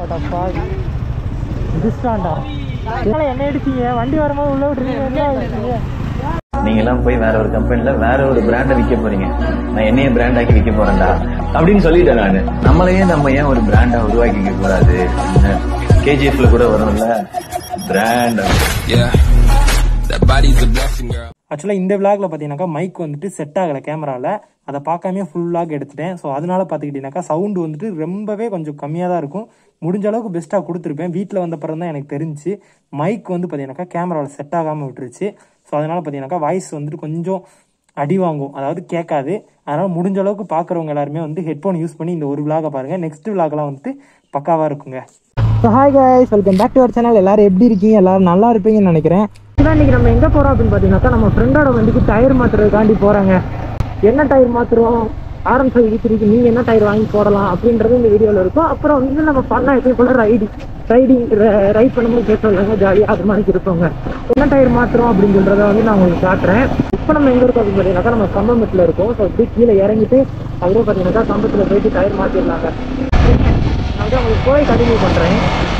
பாவி டிஸ்டாண்டா என்ன எடுத்தீங்க வண்டி வரும்போது உள்ள விட்டுருக்கீங்க நீங்க எல்லாம் போய் வேற ஒரு கம்பெனில வேற ஒரு பிராண்ட விற்க போறீங்க நான் என்னைய பிராண்ட் ஆக்கி விற்க போறேன்டா அப்படின்னு சொல்லிட்டேன் நானு நம்மளையே நம்ம ஏன் ஒரு பிராண்டா உருவாக்கிக்க கூடாது கேஜிஎஃப்ல கூட வரும்ல brand Yeah, that body's a blessing, girl. ஆக்சுவலாக இந்த விளாக்ல பார்த்தீங்கன்னாக்கா மைக் வந்துட்டு செட் ஆகலை கேமராவில் அதை பார்க்காம ஃபுல் விளாக் எடுத்துட்டேன் ஸோ அதனால பார்த்துக்கிட்டீங்கன்னாக்கா சவுண்டு வந்துட்டு ரொம்பவே கொஞ்சம் கம்மியாக தான் இருக்கும் முடிஞ்ச அளவுக்கு பெஸ்ட்டாக கொடுத்துருப்பேன் வீட்டில் வந்த பிறகு தான் எனக்கு தெரிஞ்சு மைக் வந்து பார்த்தீங்கன்னாக்கா கேமராவில் செட் ஆகாமல் விட்டுருச்சு ஸோ அதனால பார்த்தீங்கன்னாக்கா வாய்ஸ் வந்துட்டு கொஞ்சம் அடி வாங்கும் அதாவது கேட்காது அதனால முடிஞ்ச அளவுக்கு பார்க்குறவங்க எல்லாருமே வந்து ஹெட்ஃபோன் யூஸ் பண்ணி இந்த ஒரு விளாகை பாருங்கள் நெக்ஸ்ட் விளாக்லாம் வந்துட்டு பக்காவாக இருக்குங்க so hi guys welcome back to our channel எல்லாரும் எப்படி இருக்கீங்க எல்லாரும் நல்லா இருப்பீங்கன்னு நினைக்கிறேன் இன்னைக்கு நம்ம எங்கே போகிறோம் அப்படின்னு பார்த்தீங்கன்னாக்கா நம்ம ஃப்ரெண்டோட வண்டிக்கு டயர் மாற்றுறதுக்காண்டி போகிறாங்க என்ன டயர் மாற்றுறோம் ஆரம் ஃபைவ் இடிச்சிருக்கு நீங்கள் என்ன டயர் வாங்கி போடலாம் அப்படின்றது இந்த வீடியோவில் இருக்கும் அப்புறம் வந்து நம்ம பண்ணால் எப்பயும் போல ரைடிங் ரைடிங் ரைட் பண்ணும்போது பேச சொல்லுவாங்க ஜாலியாக அது மாதிரி இருப்போங்க என்ன டயர் மாற்றுறோம் அப்படின்னு சொல்கிறத வந்து நான் உங்களுக்கு காட்டுறேன் இப்போ நம்ம எங்கே இருக்கோம் அப்படின்னு பார்த்தீங்கன்னாக்கா நம்ம கம்பமத்தில் இருக்கோம் ஸோ அப்படியே கீழே இறங்கிட்டு அப்படியே பார்த்தீங்கன்னாக்கா கம்பத்தில் போயிட்டு டயர் மாற்றிடலாங்க நான் வந்து உங்களுக்கு போய் கண்டினியூ பண்ணுறேன்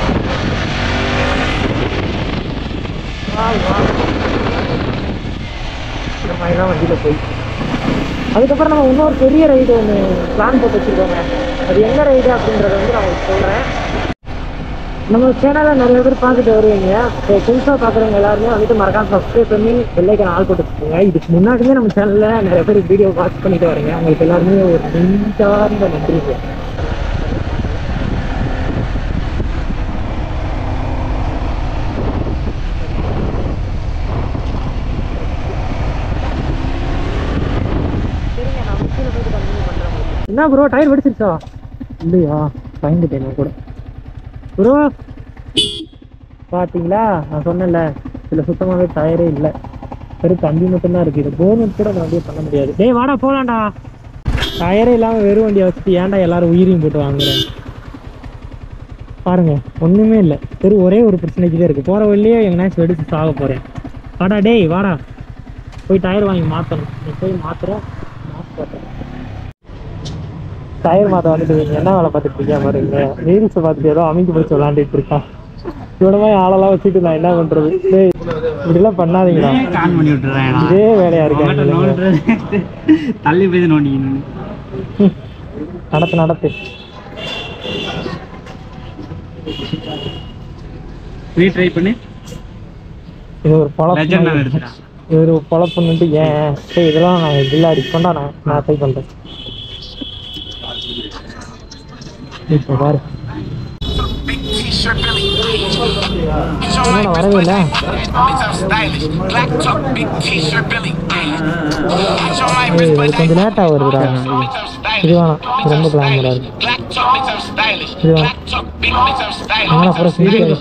வா வா இந்த மாதிரி தான் வண்டியில் போய் அதுக்கப்புறம் நம்ம இன்னொரு பெரிய ரைடு ஒன்று பிளான் போட்டு வச்சுருக்கோங்க அது என்ன ரைடு அப்படின்றத வந்து நான் உங்களுக்கு சொல்கிறேன் நம்ம சேனலில் நிறைய பேர் பார்த்துட்டு வருவீங்க ஸோ புதுசாக பார்க்குறவங்க எல்லாருமே வந்துட்டு மறக்காம சப்ஸ்கிரைப் பண்ணி வெள்ளைக்கான ஆள் போட்டு வச்சுக்கோங்க இதுக்கு முன்னாடியே நம்ம சேனலில் நிறைய பேர் வீடியோ வாட்ச் பண்ணிட்டு வரீங்க உங்களுக்கு எல்லாருமே ஒரு நெஞ்சார்ந்த நன்றிங்க என்ன ப்ரோ டயர் வெடிச்சிருச்சா இல்லையா பயந்துட்டேன் நான் கூட ப்ரோ பாத்தீங்களா நான் சொன்னேன்ல இதுல சுத்தமாவே டயரே இல்லை வெறும் கம்பி மட்டும்தான் இருக்கு இது போனட் கூட வண்டியை பண்ண முடியாது டேய் வாடா போலாம்டா டயரே இல்லாம வெறும் வண்டியை வச்சுட்டு ஏன்டா எல்லாரும் உயிரையும் போட்டு வாங்குறேன் பாருங்க ஒண்ணுமே இல்லை வெறும் ஒரே ஒரு பிரச்சனைக்கு தான் இருக்கு போற வழியே எங்கனாச்சும் வெடிச்சு சாக போறேன் வாடா டேய் வாடா போய் டயர் வாங்கி மாத்தணும் நீ போய் மாத்துறோம் மாத்த டயர் மாத்த வந்துட்டு நீங்க என்ன வேலை பார்த்துட்டு இருக்கீங்க பாருங்க ரீல்ஸ் பார்த்துட்டு ஏதோ அமைக்கி பிடிச்சி விளாண்டுட்டு இருக்கான் இவ்வளோ மாதிரி ஆளெல்லாம் வச்சுட்டு நான் என்ன பண்றது டேய் இப்படிலாம் பண்ணாதீங்கடா ஆன் பண்ணி விட்டுறேன் இதே வேலையா இருக்காங்க தள்ளி போய் நோண்டிக்கணும் நடத்து நடத்து நீ ட்ரை பண்ணி இது ஒரு லெஜெண்ட் பழப்பு எடுத்துடா இது ஒரு பழப்புன்னுட்டு ஏன் சரி இதெல்லாம் நான் இதில் அடிக்கொண்டா நான் நான் ட்ரை பண்ணுறேன் இப்போ பாரு என்ன வரவே இல்லை ஏய், இது கொஞ்சம் லேட்டாக வருதுடா இது வேணாம் இது ரொம்ப கிளாமரா இருக்கு இது வேணாம் ஆனால் அப்புறம் சிரிக்காது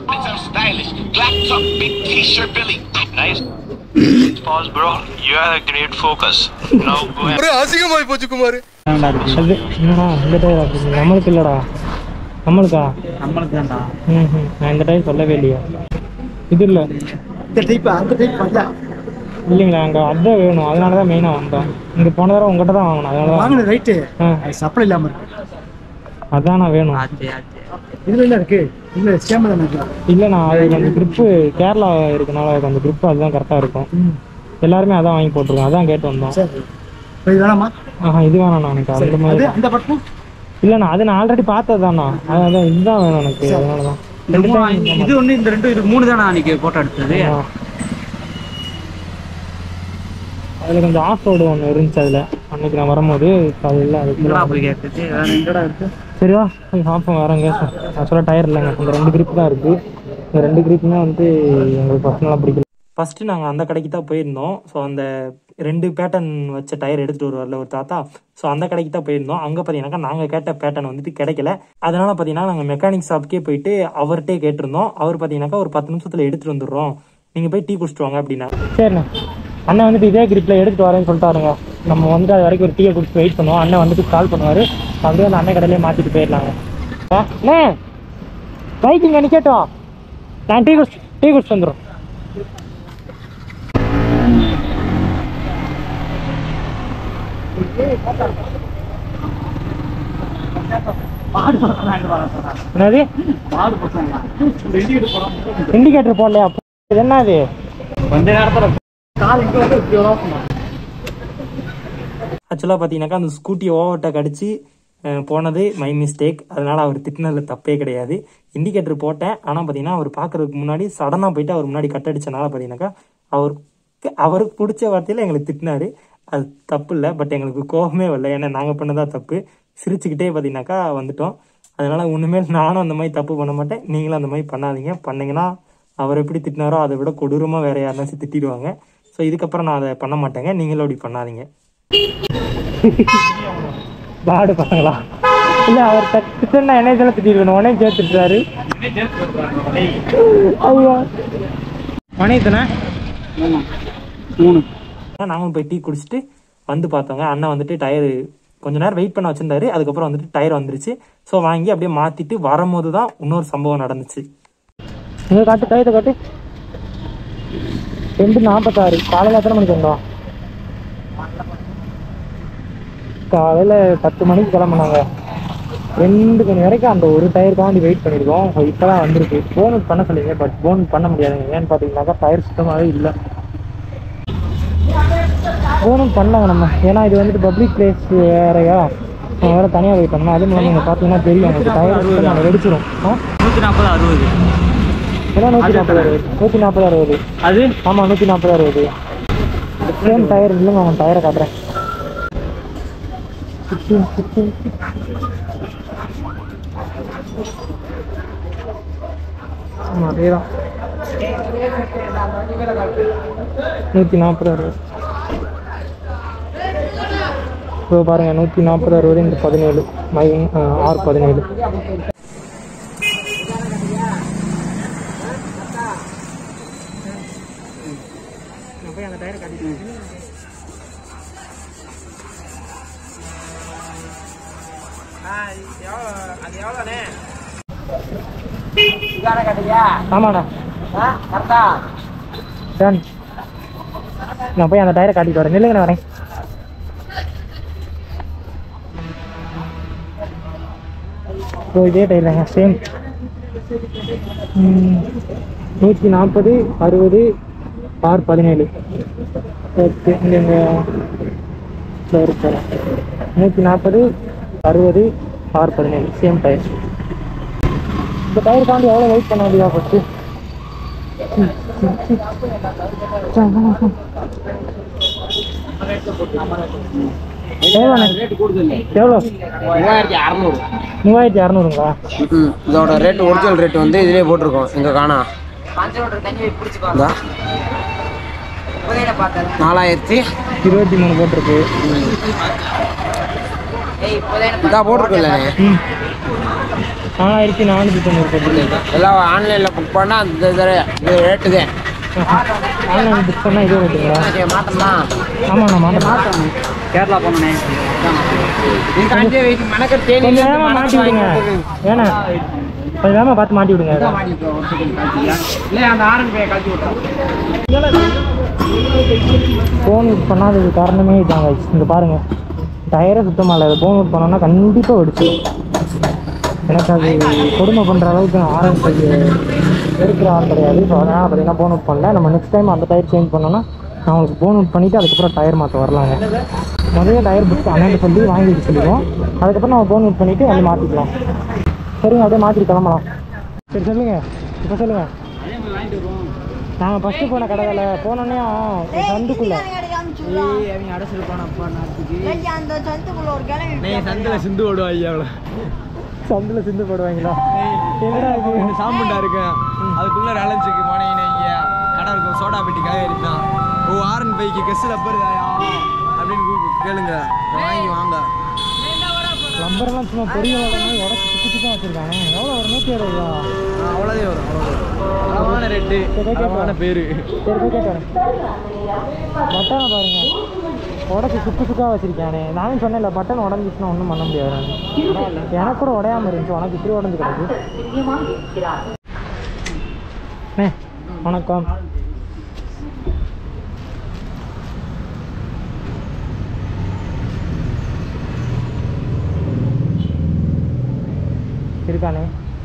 Pause, bro. You had a great focus. Now go ahead. அது என்னடா இந்த டயர் அப்படி நம்மளுக்கு இல்லைடா நம்மளுக்கா நம்மளுக்கு தான்டா ம் ம். நான் இந்த டயர் சொல்லவே இல்லையா இது இல்லை இந்த டைப் அந்த டைப் வரல இல்லைங்களா அங்கே அதான் வேணும் அதனால தான் மெயினாக வந்தோம் இங்கே போன தடவை உங்கள்கிட்ட தான் வாங்கணும் அதனால தான் வாங்கின ரைட்டு ஆ சப்ளை இல்லாம இருக்கு அதான் நான் வேணும் இதுல என்ன இருக்கு இல்ல ஸ்கேம் தானே இருக்கு இல்லைண்ணா அதுக்கு அந்த grip கேரளா இருக்கனால அதுக்கு அந்த grip அதுதான் கரெக்டாக இருக்கும் எல்லாருமே அதான் வாங்கி போட்டிருக்கோம் அதான் கேட்டு வந்தோம் சரி இப்ப இது வேணாமா ஆஹா இது வேணாண்ணா எனக்கு அந்த அது மாதிரி அந்த பட்டம் இல்லைண்ணா அது நான் ஆல்ரெடி பார்த்ததுதாண்ணா அதான் இதுதான் வேணும் எனக்கு அதனால தான் ரெண்டு time இது ஒண்ணு இந்த ரெண்டு இது மூணு தானே அன்னைக்கு போட்டோ எடுத்தது ஆமா. அதுல கொஞ்சம் ஆஃப் ரோடு ஒன்று இருந்துச்சு அதுல அன்னைக்கு நான் வரும்போது இப்ப அது இல்லை எங்கடா அதுக்கு போய் கேட்குது வேற எங்கடா இருக்கு சரிவா போய் பார்ப்போம் வரேங்க ஆக்சுவலாக டயர் இல்லைங்க இந்த ரெண்டு கிரிப் தான் இருக்கு இந்த ரெண்டு கிரிப்புமே வந்து எங்களுக்கு பர்சனலாக பிடிக்கல ஃபஸ்ட்டு நாங்கள் அந்த கடைக்கு தான் போயிருந்தோம் ஸோ அந்த ரெண்டு பேட்டர்ன் வச்ச டயர் எடுத்துகிட்டு வருவார்ல ஒரு தாத்தா ஸோ அந்த கடைக்கு தான் போயிருந்தோம் அங்கே பார்த்தீங்கன்னாக்கா நாங்கள் கேட்ட பேட்டர்ன் வந்துட்டு கிடைக்கல அதனால பார்த்தீங்கன்னா நாங்கள் மெக்கானிக் ஷாப்புக்கே போயிட்டு அவர்கிட்டே கேட்டிருந்தோம் அவர் பார்த்தீங்கன்னாக்கா ஒரு பத்து நிமிஷத்தில் எடுத்துகிட்டு வந்துடுறோம் நீங்கள் போய் டீ குடிச்சிட்டு வாங்க அப்படின்னா சரிண்ணா அண்ணன் வந்துட்டு இதே கிரிப்பில் எடுத்துகிட்டு வரேன்னு சொல்லிட்டாருங்க நம்ம வந்துட்டு அது வரைக்கும் ஒரு டீயை குடிச்சு வெயிட் பண்ணுவோம் அண்ணன் வந்துட்டு கால் பண்ணுவார் அப்படியே அந்த அண்ணன் கடையிலே மாற்றிட்டு போயிடலாங்க ஆ, அண்ணே பைக் இங்கே நிற்கட்டும் நான் டீ குடிச்சு டீ குடிச்சு வந்துடும் மாடு பக்கம் வாங்கிட்டு வர சொன்னாங்க என்னது மாடு பக்கம் இந்த இண்டிகேட்டர் போடாம இண்டிகேட்டர் போடலையா இது என்ன இது கொஞ்ச நேரத்துல கால் இங்க வந்து இப்படி வரும் சொன்னாங்க ஆக்சுவலாக பார்த்தீங்கன்னாக்கா அந்த ஸ்கூட்டி ஓவர்டேக் அடிச்சு அஹ், போனது மை மிஸ்டேக் அதனால அவர் திட்டினதுல தப்பே கிடையாது இண்டிகேட்டர் போட்டேன் ஆனால் பார்த்தீங்கன்னா அவர் பார்க்கறதுக்கு முன்னாடி சடனாக போயிட்டு அவர் முன்னாடி கட் அடிச்சனால பார்த்தீங்கன்னாக்கா அவருக்கு அவருக்கு பிடிச்ச வார்த்தையில் எங்களுக்கு திட்டினாரு அது தப்பு இல்லை பட் எங்களுக்கு கோபமே வரல ஏன்னா நாங்கள் பண்ணதா தப்பு சிரிச்சுக்கிட்டே பார்த்தீங்கன்னாக்கா வந்துட்டோம் அதனால இனிமேல் நானும் அந்த மாதிரி தப்பு பண்ண மாட்டேன் நீங்களும் அந்த மாதிரி பண்ணாதீங்க பண்ணீங்கன்னா அவர் எப்படி திட்டினாரோ அதை விட கொடூரமாக வேற யாருனாச்சும் திட்டிடுவாங்க ஸோ இதுக்கப்புறம் நான் அதை பண்ண மாட்டேங்க நீங்களும் அப்படி பண்ணாதீங்க பாடு பசங்களா இல்ல அவர் திட்டுனா என்னைய சொல்ல திட்டிருக்கணும் உடனே சேர்த்துட்டாரு ஐயோ வணக்கண்ணா மூணு நாங்களும் போய் டீ குடிச்சிட்டு வந்து பார்த்தோங்க அண்ணன் வந்துட்டு டயர் கொஞ்ச நேரம் வெயிட் பண்ண வச்சிருந்தாரு அதுக்கப்புறம் வந்துட்டு டயர் வந்துருச்சு ஸோ வாங்கி அப்படியே மாத்திட்டு வரும்போது தான் இன்னொரு சம்பவம் நடந்துச்சு இங்க காட்டு டயத்தை காட்டு ரெண்டு நாற்பத்தாறு காலையில் எத்தனை மணிக்கு வந்தோம் காலையில் பத்து மணிக்கு கிளம்புனாங்க ரெண்டு மணி வரைக்கும் அந்த ஒரு டயருக்காண்டி வெயிட் பண்ணியிருக்கோம் இப்போ தான் வந்திருக்கு போனட் பண்ண சொல்லுங்க பட் போனட் பண்ண முடியாதுங்க ஏன்னு பார்த்தீங்கன்னாக்கா டயர் சுத்தமாகவே இல்லை போனும் பண்ணலாங்க நம்ம ஏன்னா இது வந்துட்டு பப்ளிக் பிளேஸ் வேறையா நம்ம வேற தனியாக போய் பண்ணலாம் அதுவும் இல்லாமல் நீங்கள் பார்த்தீங்கன்னா தெரியும் உங்களுக்கு டயர் நாங்கள் வெடிச்சிரும் ஆ நூத்தி நாற்பது அறுபது ஏன்னா நூற்றி நாற்பது அறுபது நூற்றி நாற்பது அறுபது அது ஆமாம் நூற்றி நாற்பது அறுபது சேம் டயர் இல்லைங்க அவன் டயரை காட்டுறேன் சிக்ஸ்டீன் சிக்ஸ்டீன் ஆமாம் அதே தான் நூற்றி நாற்பது அறுபது இப்போ பாருங்க நூற்றி நாற்பது அறுபது இந்த பதினேழு மை ஆறு பதினேழு போய் அந்த டயரை காட்டிட்டு ஆமாண்ணா டன் நான் போய் அந்த டயரை காட்டிட்டு வரேன் நில்லுங்க நான் வரேன் ஸோ இதே டயர் தாங்க சேம் நூற்றி நாற்பது அறுபது ஆர் பதினேழு ஓகே இங்கே இங்கே இருக்கு நூற்றி நாற்பது அறுபது ஆர் பதினேழு சேம் டயர் இந்த டயர் தாண்டி எவ்வளோ வெயிட் பண்ண முடியா ஃபஸ்ட்டு எவ்வளோ மூவாயிரத்தி அறநூறு மூவாயிரத்தி அறநூறுங்களா இதோட ரேட் ஒரிஜினல் ரேட் வந்து இதுலயே போட்டிருக்கோம் இங்க காணா இந்தா. நாலாயிரத்தி இருபத்தி மூணு போட்டிருக்கு இதா போட்டிருக்குல்ல ம் நாலாயிரத்தி நானூற்றி தொண்ணூறு போட்டிருக்கு எல்லாம் ஆன்லைன்ல புக் பண்ணா அந்த இது இது ரேட்டு தான் ஆன்லைன் புக் பண்ணால் இதே ரேட்டுங்களா மாத்தமா ஆமாண்ணா மாட்டேன் கேரளா போனே நீங்க அஞ்சே வெயிட் மணக்க தேனி கொஞ்சம் நேரமா மாட்டி விடுங்க ஏண்ணா கொஞ்சம் நேரமா பார்த்து மாட்டி விடுங்க அதை. இல்ல அந்த ஆரன் பே கழிச்சு விட்டோம் ஃபோன் யூஸ் பண்ணாதது காரணமே இதாங்க இங்கே பாருங்க டயரே சுத்தமாக இல்லை ஃபோன் யூஸ் பண்ணோன்னா கண்டிப்பாக வெடிச்சு எனக்கு அது கொடுமை பண்ணுற அளவுக்கு நான் ஆரம்பி இருக்கிற ஆள் கிடையாது ஸோ அதனால் பார்த்தீங்கன்னா ஃபோன் அவுட் பண்ணல நம்ம நெக்ஸ்ட் டைம் அந்த டயர் சேஞ்ச் பண்ணோன்னா நான் உங்களுக்கு ஃபோன் அவுட் பண்ணிவிட்டு அதுக்கப்புறம் டயர் மாற்ற வரலாங்க முதல்ல டயர் புக் அண்ணன் சொல்லி வாங்கி வைக்க சொல்லிடுவோம் அதுக்கப்புறம் நம்ம ஃபோன் அவுட் பண்ணிவிட்டு வந்து மாற்றிக்கலாம் சரிங்க அப்படியே மாற்றிட்டு கிளம்பலாம் சரி சொல்லுங்கள் இப்போ சொல்லுங்கள் நாங்கள் ஃபஸ்ட்டு போன கடையில் போனோன்னே சந்துக்குள்ளே அவங்க அடைச்சிட்டு போனப்பா நாட்டுக்கு அந்த சந்துக்குள்ள ஒரு கிளம்பி நீ சந்தில சிந்து ஓடுவாங்க அவ்வளோ சந்தில் சிந்து போடுவாங்களா என்னடா இது சாம்புண்டா இருக்கேன் அதுக்குள்ள ரேலன்ஸுக்கு போனீங்கன்னா இங்க கடை இருக்கும் சோடா பெட்டி கடை இருந்தான் ஓ ஆரன் பைக்கு கெஸ்ஸில் போயிருதாயா அப்படின்னு கூப்பிட்டு கேளுங்க இதை வாங்கி வாங்க லம்பரெல்லாம் சும்மா பெரிய மாதிரி உடச்சி சுற்றி சுற்றி வச்சுருக்காங்க எவ்வளோ ஒரு நூற்றி அறுபது ரூபா அவ்வளோதே வரும் அவ்வளோதான் அளவான ரேட்டு அளவான பேரு சரி போய் கேட்டு வரேன் பட்டனை பாருங்க உடச்சி சுக்கு சுக்காக வச்சிருக்கானே நானும் சொன்னேன்ல பட்டன் உடஞ்சிச்சுன்னா ஒன்றும் பண்ண முடியாது நான் எனக்கு கூட உடையாம இருந்துச்சு உனக்கு இப்படி உடஞ்சு கிடக்கு அண்ணே, வணக்கம் இருக்கானே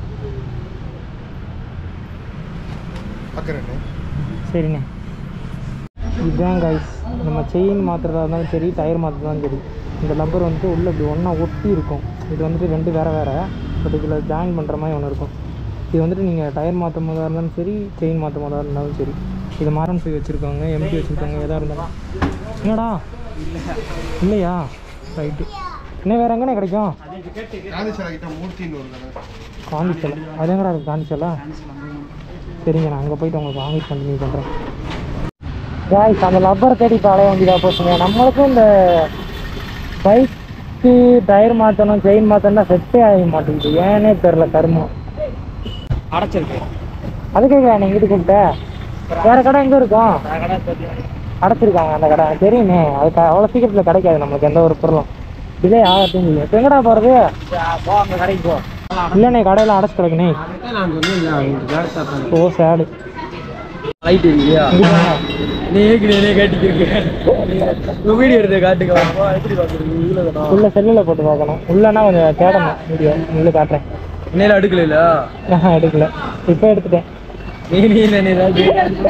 பார்க்குறேண்ணே சரிண்ணே இதுதான் கைஸ் நம்ம செயின் மாற்றுறதா இருந்தாலும் சரி டயர் மாற்றுறதாலும் சரி இந்த லப்பர் வந்துட்டு உள்ளே இப்படி ஒன்றா ஒட்டி இருக்கும் இது வந்துட்டு ரெண்டு வேறு வேறு பட் இதில் ஜாயின் பண்ணுற மாதிரி ஒன்று இருக்கும் இது வந்துட்டு நீங்கள் டயர் மாற்றும் போதாக இருந்தாலும் சரி செயின் மாற்றும் போதாக இருந்தாலும் சரி இது மாரன் போய் வச்சுருக்காங்க எம்டி வச்சுருக்காங்க எதாக இருந்தாலும் என்னடா இல்லையா ரைட்டு இன்னும் வேறு எங்கண்ணே கிடைக்கும் காந்திசாலை கிட்ட மூர்த்தின்னு ஒரு கடை காந்திச்சல் அது எங்கடா இருக்கு காந்திச்சலா சரிங்க நான் அங்கே போயிட்டு உங்களுக்கு வாங்கி கண்டினியூ பண்ணுறேன் காய்ஸ் அந்த லப்பரை தேடி இப்போ அலைய வேண்டியதாக போச்சுங்க நம்மளுக்கும் இந்த பைக்கு டயர் மாற்றணும் செயின் மாற்றணும்னா செட்டே ஆக மாட்டேங்குது ஏன்னே தெரில கருமம் அடைச்சிருக்கு அதுக்கு நீ இங்கிட்டு கூப்பிட்ட வேற கடை எங்கே இருக்கும் அடைச்சிருக்காங்க அந்த கடை தெரியுமே அது க- அவ்வளோ சீக்கிரத்தில் கிடைக்காது நம்மளுக்கு எந்த ஒரு பொருளும் டிலே ஆகட்டும் இல்லை இப்போ எங்கடா போகிறது போ அங்கே கடைக்கு போ இல்லைண்ணே கடையில் அடைச்சு கிடக்குண்ணே நான் சொன்னேன் ஓ சேடு லைட் இல்லையா இங்கிட்டு வாங்க. நீ ஏற்கனவே என்னைய காட்டிக்கிருக்க உங்க வீடியோ எடுத்து காட்டுக்கலாம் எப்படி பாக்குறது இதுல தானா உள்ள செல்லில் போட்டு பார்க்கணும் உள்ளனா கொஞ்சம் தேடணும் வீடியோ உள்ள காட்டுறேன் இன்னையில அடுக்கல ஆஹா, எடுக்கல இப்போ எடுத்துட்டேன் நீ நீ இல்ல நீ ஏதாவது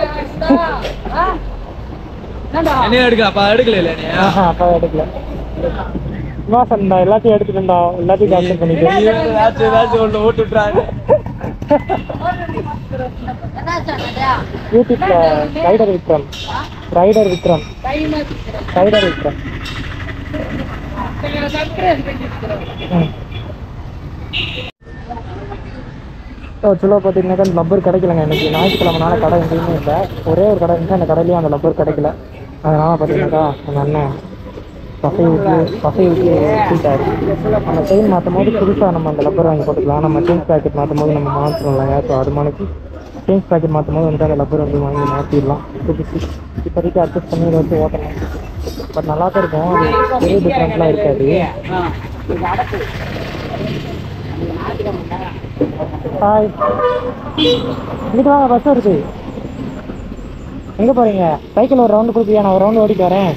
என்னையில எடுக்கல அப்ப எடுக்கல இல்ல நீ ஆஹா அப்பா எடுக்கல வாசன் நான் எல்லாத்தையும் எடுத்துட்டேன்டா எல்லாத்தையும் கேப்சர் பண்ணிட்டேன் ஏதாச்சும் ஏதாச்சும் ஒண்ணு ஓட்டு விட்டுறாங்க யூடியூப்ல rider Vikram rider Vikram rider Vikram ம் ஆக்சுவலாக பார்த்தீங்கன்னாக்கா அந்த லப்பர் கிடைக்கலங்க எனக்கு ஞாயிற்றுக்கிழமனால கடை எங்கேயுமே இல்லை ஒரே ஒரு கடை இருந்துச்சு அந்த கடையிலையும் அந்த லப்பர் கிடைக்கல அதனால் பார்த்தீங்கன்னாக்கா அந்த அண்ணன் பசை ஊற்றி பசை ஊற்றி ஊற்றிட்டாரு அந்த செயின் மாற்றும் போது புதுசாக நம்ம அந்த லப்பர் வாங்கி போட்டுக்கலாம் நம்ம சேஞ்ச் பேக்கெட் மாற்றும் போது நம்ம மாற்றணும்ல ஸோ அது மாதிரி சேஞ்ச் பேக்கெட் மாற்றும் போது வந்துட்டு அந்த லப்பர் வந்து வாங்கி மாற்றிடலாம் புதுசு இப்போதைக்கு அட்ஜஸ்ட் பண்ணி இதை வச்சு ஓட்டணும் பட் நல்லா தான் இருக்கும் அது பெரிய டிஃப்ரெண்ட்லாம் இருக்காது ஹாய் இங்கிட்டு வாங்க பஸ் வருது எங்கே போகிறீங்க சைக்கிள் ஒரு ரவுண்டு கொடுப்பியா நான் ஒரு ரவுண்டு ஓடிட்டு வரேன்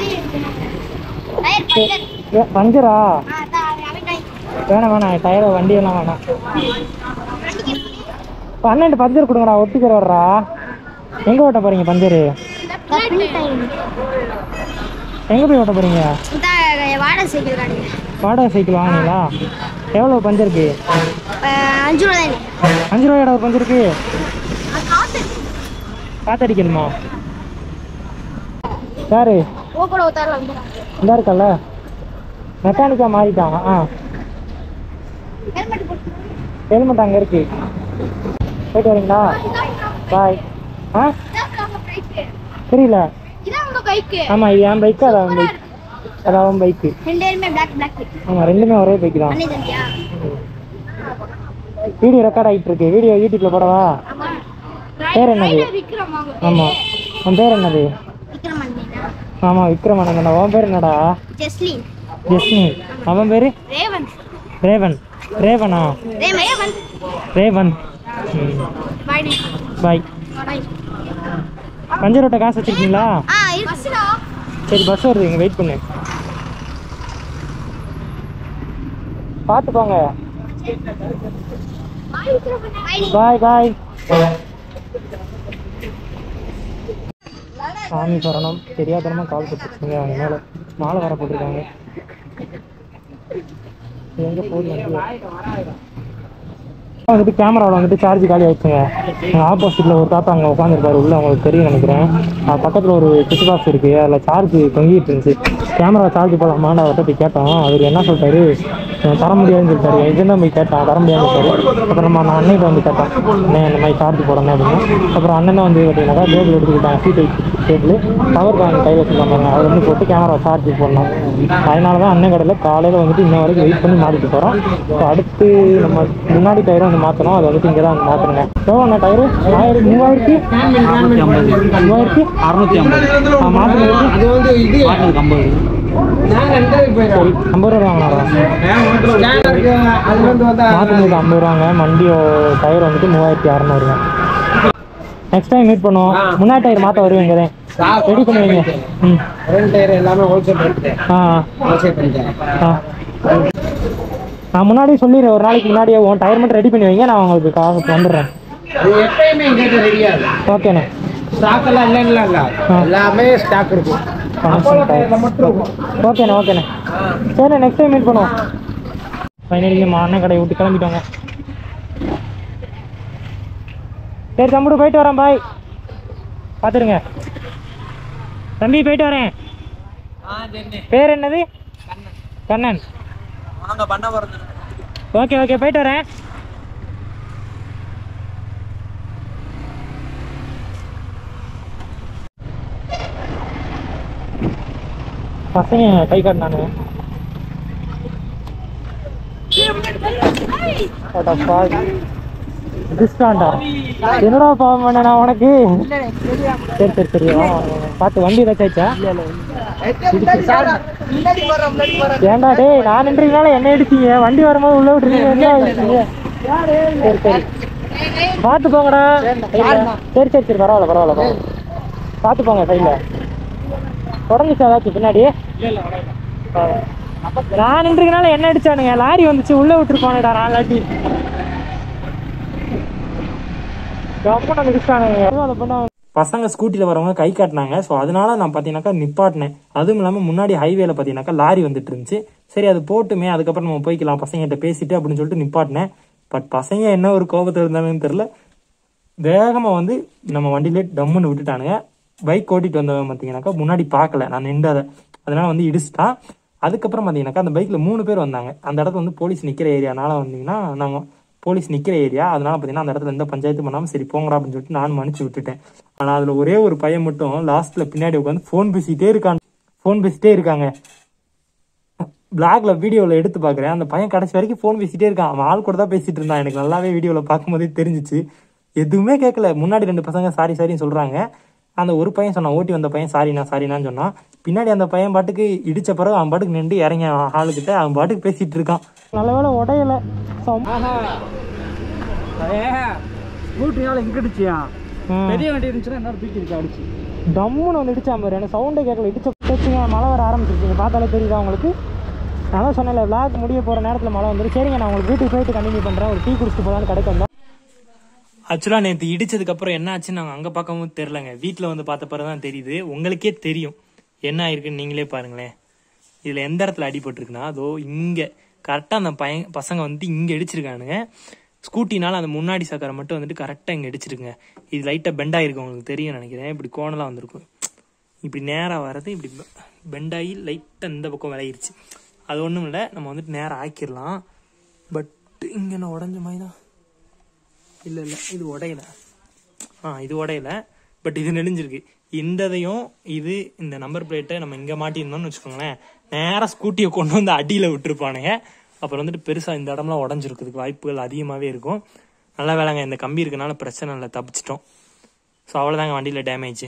ஏ, பஞ்சரா வேணாம் வேணாம் டயரை வண்டியெல்லாம் வேணாம் பன்னெண்டு பஞ்சர் கொடுங்கடா ஒட்டிக்கிற வர்றா எங்கே ஓட்ட போகிறீங்க பஞ்சரு எங்கே போய் ஓட்ட போகிறீங்க வாடகை சைக்கிள் காட்டுங்க வாடகை சைக்கிள் வாங்கினீங்களா எவ்வளோ பஞ்சருக்கு அஞ்சு ரூபா தானே அஞ்சு ரூபாயோட ஒரு பஞ்சருக்கு காசு காத்தடிக்கணுமா யாரு ஓப்பட ஊத்தாரில் வந்து இந்த இருக்கல்ல மெக்கானிக்காக மாறிட்டான் ஆ ஹெல்மெட் போட்டு ஹெல்மெட் அங்கே இருக்கு போயிட்டு வரீங்களா பாய் ஆ இதான் உங்க பைக்கு புரியல இதான் உங்க பைக்கு ஆமாம் இது என் பைக்கு அது அவன் பைக் அது அவன் பைக்கு ரெண்டு பேருமே பிளாக் பிளாக் ஆமாம் ரெண்டுமே ஒரே பைக்கு தான் அண்ணே தம்பியா வீடியோ ரெக்கார்ட் ஆகிட்டு இருக்கு வீடியோ யூடியூப்ல போடவா ஆமா பேர் என்னது விக்ரம் அவங்க ஆமாம் உன் பேர் என்னது விக்ரம் அண்ணா ஆமாம் விக்ரமணங்கண்ணா உன் பேர் என்னடா ஜெஸ்லின் ஜெஸ்மி அவன் பேர் ரேவன் ரேவன் ரேவனா ரேவன் ரேவன் ரேவன் ம் பாய் பாய் பாய் பஞ்சர் ஓட்ட காசு வச்சிருக்கீங்களா ஆ பஸ்ஸா சரி பஸ் வருது இங்கே வெயிட் பண்ணு பார்த்து போங்க பாய் விக்ரம் பாய் பாய் பாய் சாமி சரணம் தெரியாதனமா கால் கொடுத்துருச்சுங்க அவங்க மேலே மாலை வர போட்டிருக்காங்க எங்கே போகுது வண்டி? வந்துட்டு கேமராவில் வந்துட்டு சார்ஜ் காலி ஆயிடுச்சுங்க ஆப்போசிட்டில் ஒரு தாத்தா அங்கே உட்காந்துருப்பாரு உள்ள அவங்களுக்கு தெரியும் நினைக்கிறேன் அது பக்கத்தில் ஒரு சுவிட்ச் பாக்ஸ் இருக்குது அதில் சார்ஜ் தொங்கிட்டு இருந்துச்சு கேமரா சார்ஜ் போடலாமான்னு அவர்கிட்ட போய் கேட்டோம் அவர் என்ன சொல்லிட்டாரு "அஹ் தர முடியாதுன்னு சொல்லிட்டாரு இதுதான் போய் கேட்டோம் தர முடியாதுன்னு சொல்லிட்டாரு அப்புறம் நம்ம நான் அண்ணன் வந்து கேட்டோம் அண்ணே இந்த மாதிரி சார்ஜ் போடணும் அப்படின்னு அப்புறம் அண்ணன் வந்து பார்த்தீங்கன்னாக்கா டேபிள் எடுத்துக்கிட்டாங்க சீட் டேபிள் பவர் பேங்க் கையில் வச்சுருக்காங்க பாருங்க அதை வந்து போட்டு கேமரா சார்ஜ் போடணும் அதனால தான் அண்ணன் கடையில் காலையில் வந்துட்டு இன்ன வரைக்கும் வெயிட் பண்ணி மாட்டிட்டு போகிறோம் ஸோ அடுத்து நம்ம முன்னாடி டயரும் வந்து மாற்றணும் அது வந்துட்டு இங்கே தான் வந்து மாற்றணுங்க எவ்வளோ அண்ணா டயரு ஆயிரம் மூவாயிரத்தி மூவாயிரத்தி அறுநூத்தி ஐம்பது மாற்றினதுக்கு அது வந்து இது மாட்டுக்கு ஐம்பது நாங்க எந்த போயிடலாம் ஐம்பது ரூபா வாங்கினாரா ஸ்கேனருக்கு அது வந்து வந்தா மாற்றினதுக்கு ஐம்பது ரூபாங்க வண்டி டயர் வந்துட்டு மூவாயிரத்தி அறநூறுங்க நெக்ஸ்ட் டைம் மீட் பண்ணுவோம் முன்னாடி டயர் மாற்ற வருவீங்க ரெடி பண்ணுவீங்க ம் ரெண்டு டயர் எல்லாமே ஹோல்சேல் ரேட்டு ஆ ஹோல்சேல் பண்ணிட்டேன் ஆ நான் முன்னாடியே சொல்லிடுறேன் ஒரு நாளைக்கு முன்னாடியே உன் டயர் மட்டும் ரெடி பண்ணி வைங்க நான் உங்களுக்கு காசு வந்துடுறேன் அது எப்பயுமே எங்கிட்ட ரெடியா இருக்கும் ஓகேண்ணே ஸ்டாக் எல்லாம் இல்லைன்னா இல்ல எல்லாமே ஸ்டாக் இருக்கும் அப்போலோ டயர்ல மட்டும் இருக்கும் ஓகேண்ணே ஓகேண்ணே சரிண்ணே நெக்ஸ்ட் டைம் மீட் பண்ணுவோம் ஃபைனலி நம்ம அண்ணன் கடையை விட்டு கிளம்பிட்டோங்க சரி தம்பிடு போயிட்டு வரேன் பாய் பார்த்துருங்க தம்பி போயிட்டு வரேன் பேர் என்னது கண்ணன் வாங்க பண்ண போறது ஓகே ஓகே போயிட்டு வரேன் பசங்க கை காட்டினானு டிஸ்காண்டா என்னடா பாவம் பண்ண நான் உனக்கு சரி சரி சரி வா, வா, வா. பார்த்து வண்டி ஏதாச்சும் ஆச்சா ஏன்டா டேய் நான் நின்றதுனால என்ன அடிச்சீங்க வண்டி வரும்போது உள்ள விட்டுருக்கீங்க என்ன ஆயிடுச்சீங்க சரி சரி பார்த்து போங்கடா சைடுல. சரி சரி சரி பரவாயில்ல பரவாயில்ல பரவாயில்ல பார்த்து போங்க சைடில் உடஞ்சிச்சா ஏதாச்சும் பின்னாடி ஆ. நான் நின்றதுனால என்ன அடிச்சானுங்க லாரி வந்துச்சு உள்ள விட்டுருப்பானுடா நான் லாட்டி பசங்க ஸ்கூட்டியில் வரவங்க கை காட்டினாங்க ஸோ அதனால நான் பார்த்தீங்கன்னாக்கா நிப்பாட்டினேன் அதுவும் இல்லாமல் முன்னாடி ஹைவேல பார்த்தீங்கன்னாக்கா லாரி வந்துட்டு இருந்துச்சு சரி அது போட்டுமே அதுக்கப்புறம் நம்ம போய்க்கலாம் பசங்ககிட்ட பேசிட்டு அப்படின்னு சொல்லிட்டு நிப்பாட்டினேன் பட் பசங்க என்ன ஒரு கோபத்தில் இருந்தாங்கன்னு தெரில வேகமாக வந்து நம்ம வண்டியிலே டம்முன்னு விட்டுட்டானுங்க பைக் ஓட்டிட்டு வந்தவன் பார்த்தீங்கன்னாக்கா முன்னாடி பார்க்கல நான் நின்றதை அதனால வந்து இடிச்சிட்டான் அதுக்கப்புறம் பார்த்தீங்கன்னாக்கா அந்த பைக்கில் மூணு பேர் வந்தாங்க அந்த இடத்துல வந்து போலீஸ் நிற்கிற ஏரியானால வந்தீங்கன்னா நாங்கள் போலீஸ் நிற்கிற ஏரியா அதனால பார்த்தீங்கன்னா அந்த இடத்துல எந்த பஞ்சாயத்து பண்ணாமல் சரி போங்கடா அப்படின்னு சொல்லிட்டு நான் மன்னிச்சு விட்டுட்டேன் ஆனால் அதில் ஒரே ஒரு பையன் மட்டும் லாஸ்ட்டில் பின்னாடி உட்காந்து ஃபோன் பேசிட்டே இருக்கான் ஃபோன் பேசிட்டே இருக்காங்க பிளாக்ல வீடியோவில் எடுத்து பார்க்குறேன் அந்த பையன் கடைசி வரைக்கும் ஃபோன் பேசிட்டே இருக்கான் அவன் ஆள் கூட தான் பேசிட்டு இருந்தான் எனக்கு நல்லாவே வீடியோவில் பார்க்கும்போதே தெரிஞ்சிச்சு எதுவுமே கேட்கல முன்னாடி ரெண்டு பசங்க சாரி சாரின்னு சொல்கிறாங்க அந்த ஒரு பையன் சொன்னான் ஓட்டி வந்த பையன் சாரிண்ணா சாரிண்ணான்னு சொன்னான் பின்னாடி அந்த பையன் பாட்டுக்கு இடிச்ச பிறகு அவன் பாட்டுக்கு நின்று இறங்கி ஆளுக்கிட்ட அவன் பாட்டுக்கு பேசிட்டு இருக்கான் நல்ல வேலை உடையல ஸ்கூட்டினால இங்க அடிச்சியா பெரிய வண்டி இருந்துச்சுன்னா என்ன தூக்கி இருக்கு அடிச்சு டம்முன்னு வந்து இடிச்சா பாரு எனக்கு சவுண்டே கேட்கல இடிச்ச போச்சுங்க மழை வர ஆரம்பிச்சிருச்சுங்க பார்த்தாலே தெரியுதா உங்களுக்கு நான் தான் சொன்னேன்ல vlog முடிய போகிற நேரத்தில் மழை வந்துடும் சரிங்க நான் உங்களுக்கு வீட்டுக்கு போயிட்டு கண்டினியூ பண்ணுறேன் ஒரு டீ குடிச்சிட்டு போகலான்னு கடைக்கு வந்தோம் ஆக்சுவலாக நேற்று இடிச்சதுக்கு அப்புறம் என்ன ஆச்சுன்னு நாங்கள் அங்கே பார்க்கவும் தெரிலங்க வீட்டில் வந்து பார்த்த பிறகு தான் தெரியுது உங்களுக்கே தெரியும் என்ன ஆயிருக்குன்னு நீங்களே பாருங்களேன் இதில் எந்த இடத்துல அடிபட்டிருக்குன்னா அதோ இங்கே கரெக்டாக அந்த பையன் பசங்க வந்து இங்கே இடிச்சிருக்கானுங்க ஸ்கூட்டினால அந்த முன்னாடி சக்கரை மட்டும் வந்துட்டு கரெக்டாக இங்கே இடிச்சிருக்குங்க இது லைட்டாக பெண்ட் ஆகிருக்கு உங்களுக்கு தெரியும் நினைக்கிறேன் இப்படி கோணலாக வந்திருக்கும் இப்படி நேராக வர்றது இப்படி பெண்டாகி லைட்டாக இந்த பக்கம் விளையிருச்சு அது ஒன்றும் இல்லை நம்ம வந்துட்டு நேராக ஆக்கிடலாம் பட் இங்கே நான் உடஞ்ச மாதிரி தான் இல்லை இல்லை இது உடையல ஆ இது உடையல பட் இது நெளிஞ்சிருக்கு இந்ததையும் இது இந்த நம்பர் பிளேட்டை நம்ம இங்கே மாட்டியிருந்தோம்னு வச்சுக்கோங்களேன் நேராக ஸ்கூட்டியை கொண்டு வந்து அடியில் விட்டுருப்பானுங்க அப்புறம் வந்துட்டு பெருசாக இந்த இடம்லாம் உடஞ்சிருக்கிறதுக்கு வாய்ப்புகள் அதிகமாகவே இருக்கும் நல்லா வேலைங்க இந்த கம்பி இருக்கனால பிரச்சனை இல்லை தப்பிச்சிட்டோம் ஸோ அவ்வளோதாங்க வண்டியில் டேமேஜ்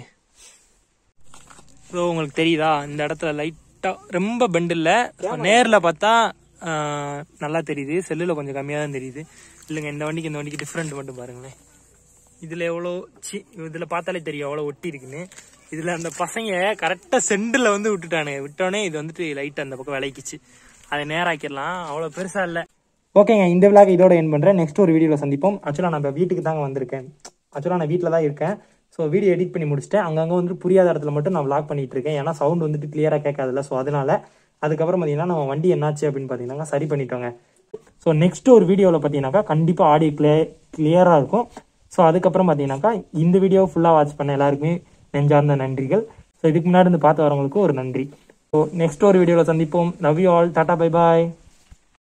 ஸோ உங்களுக்கு தெரியுதா இந்த இடத்துல லைட்டாக ரொம்ப பெண்ட் இல்லை நேரில் பார்த்தா ஆஹ், நல்லா தெரியுது செல்லில் கொஞ்சம் கம்மியாக தான் தெரியுது இல்லைங்க இந்த வண்டிக்கு இந்த வண்டிக்கு டிஃப்ரெண்ட் மட்டும் பாருங்களேன் இதில் எவ்வளோ சி இதில் பார்த்தாலே தெரியும் எவ்வளோ ஒட்டி இருக்குன்னு இதில் அந்த பசங்க கரெக்டாக சென்டரில் வந்து விட்டுட்டானுங்க விட்டோடனே இது வந்துட்டு லைட் அந்த பக்கம் விளைக்கிச்சு அதை நேராக்கிடலாம் அவ்வளோ பெருசாக இல்லை ஓகேங்க இந்த விழாக்கு இதோட என் பண்ணுறேன் நெக்ஸ்ட் ஒரு வீடியோவில் சந்திப்போம் ஆக்சுவலாக நான் இப்போ வீட்டுக்கு தாங்க வந்திருக்கேன் ஆக்சுவலாக நான் வீட்டில் தான் இருக்கேன் ஸோ வீடியோ எடிட் பண்ணி முடிச்சுட்டேன் அங்கங்கே வந்துட்டு புரியாத இடத்துல மட்டும் நான் vlog பண்ணிட்டு இருக்கேன் ஏன்னா சவுண்ட் வந்துட்டு கிளியராக கேட்காதுல்ல ஸோ அதனால அதுக்கப்புறம் பார்த்தீங்கன்னா நம்ம வண்டி என்னாச்சு அப்படின்னு பார்த்தீங்கன்னா சரி பண்ணிட்டோங்க ஸோ நெக்ஸ்ட் ஒரு வீடியோவில் பார்த்தீங்கன்னாக்கா கண்டிப்பாக ஆடியோ கிளிய கிளியராக இருக்கும் ஸோ அதுக்கப்புறம் பார்த்தீங்கன்னாக்கா இந்த வீடியோ ஃபுல்லாக வாட்ச் பண்ண எல்லாருக்குமே நெஞ்சார்ந்த நன்றிகள் ஸோ இதுக்கு முன்னாடி இருந்து பார்த்து வரவங்களுக்கு ஒரு நன்றி ஸோ நெக்ஸ்ட் ஒரு வீடியோவில் சந்திப்போம் love you all tata bye bye